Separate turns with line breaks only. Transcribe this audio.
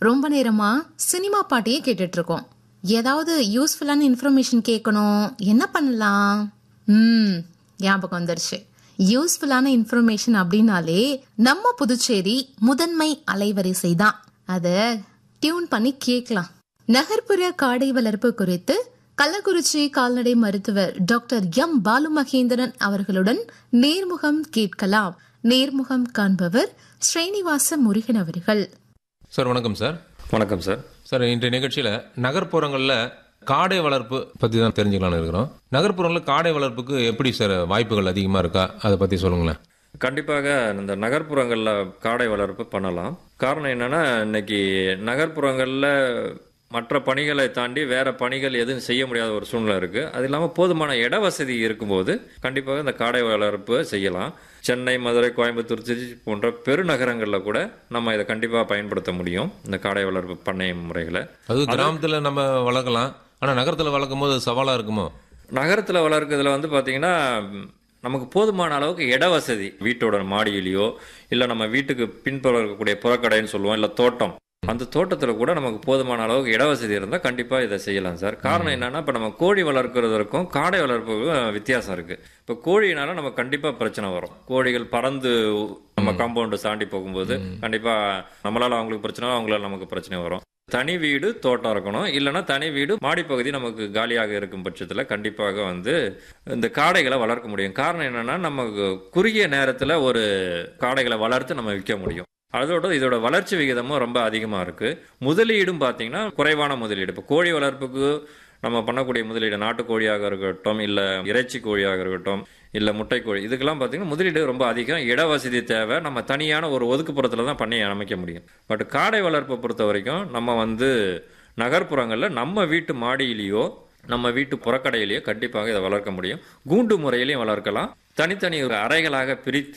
ரொம்ப நேரமா சினிமா பாட்டையே கேட்டுட்டு இருக்கோம் ஏதாவது யூஸ்ஃபுல்லான இன்ஃபர்மேஷன் கேட்கணும் என்ன பண்ணலாம் ம் ஞாபகம் வந்துருச்சு யூஸ்ஃபுல்லான இன்ஃபர்மேஷன் அப்படின்னாலே நம்ம புதுச்சேரி முதன்மை அலைவரிசை தான் அத டியூன் பண்ணி கேட்கலாம் நகர்ப்புற காடை வளர்ப்பு குறித்து கள்ளக்குறிச்சி கால்நடை மருத்துவர் டாக்டர் எம் பாலு மகேந்திரன் அவர்களுடன் நேர்முகம் கேட்கலாம் நேர்முகம் காண்பவர் ஸ்ரீனிவாச முருகன் அவர்கள்
சார் வணக்கம் சார்
வணக்கம் சார்
சார் இன்றைய நிகழ்ச்சியில் நகர்ப்புறங்களில் காடை வளர்ப்பு பற்றி தான் தெரிஞ்சுக்கலாம்னு இருக்கிறோம் நகர்ப்புறங்களில் காடை வளர்ப்புக்கு எப்படி சார் வாய்ப்புகள் அதிகமாக இருக்கா அதை பற்றி சொல்லுங்களேன்
கண்டிப்பாக இந்த நகர்ப்புறங்களில் காடை வளர்ப்பு பண்ணலாம் காரணம் என்னன்னா இன்னைக்கு நகர்ப்புறங்களில் மற்ற பணிகளை தாண்டி வேற பணிகள் எதுவும் செய்ய முடியாத ஒரு சூழ்நிலை இருக்கு அது இல்லாமல் போதுமான இட வசதி இருக்கும்போது கண்டிப்பாக இந்த காடை வளர்ப்பு செய்யலாம் சென்னை மதுரை கோயம்புத்தூர் திருச்சி போன்ற பெருநகரங்களில் கூட நம்ம இதை கண்டிப்பாக பயன்படுத்த முடியும் இந்த காடை வளர்ப்பு பண்ணை முறைகளை
அது கிராமத்தில் நம்ம வளர்க்கலாம் ஆனால் நகரத்தில் வளர்க்கும் போது சவாலாக இருக்குமோ
நகரத்தில் வளர்க்கறதுல வந்து பார்த்தீங்கன்னா ம், நமக்கு போதுமான அளவுக்கு இட வசதி வீட்டோட மாடியிலையோ இல்லை நம்ம வீட்டுக்கு பின்புறம் இருக்கக்கூடிய புறக்கடைன்னு சொல்லுவோம் இல்லை தோட்டம் அந்த தோட்டத்தில் கூட நமக்கு போதுமான அளவுக்கு இட வசதி இருந்தால் கண்டிப்பாக இதை செய்யலாம் சார் காரணம் என்னன்னா இப்போ நம்ம கோழி வளர்க்குறதற்கும் காடை வளர்ப்புக்கும் வித்தியாசம் இருக்கு இப்போ கோழினால நமக்கு கண்டிப்பாக பிரச்சனை வரும் கோழிகள் பறந்து நம்ம காம்பவுண்டு தாண்டி போகும்போது கண்டிப்பாக நம்மளால அவங்களுக்கு பிரச்சனை வரும், அவங்களால நமக்கு பிரச்சனை வரும் தனி வீடு தோட்டம் இருக்கணும் இல்லைன்னா தனி வீடு மாடிப்பகுதி நமக்கு காலியாக இருக்கும் பட்சத்தில் கண்டிப்பாக வந்து இந்த காடைகளை வளர்க்க முடியும் காரணம் என்னன்னா நமக்கு குறுகிய நேரத்தில் ஒரு காடைகளை வளர்த்து நம்ம விற்க முடியும் அதோட இதோட வளர்ச்சி விகிதமும் ரொம்ப அதிகமாக இருக்கு முதலீடும் பார்த்தீங்கன்னா குறைவான முதலீடு இப்போ கோழி வளர்ப்புக்கு நம்ம பண்ணக்கூடிய முதலீடு நாட்டுக்கோழியாக இருக்கட்டும் இல்லை இறைச்சி கோழியாக இருக்கட்டும் இல்லை முட்டைக்கோழி இதுக்கெல்லாம் பார்த்தீங்கன்னா முதலீடு ரொம்ப அதிகம் இட வசதி தேவை நம்ம தனியான ஒரு ஒதுக்குப்புறத்தில் தான் பண்ணி அமைக்க முடியும் பட் காடை வளர்ப்பை பொறுத்த வரைக்கும் நம்ம வந்து நகர்ப்புறங்களில் நம்ம வீட்டு மாடியிலேயோ நம்ம வீட்டு புறக்கடையிலேயோ கண்டிப்பாக இதை வளர்க்க முடியும் கூண்டு முறையிலையும் வளர்க்கலாம் தனித்தனி ஒரு அறைகளாக பிரித்து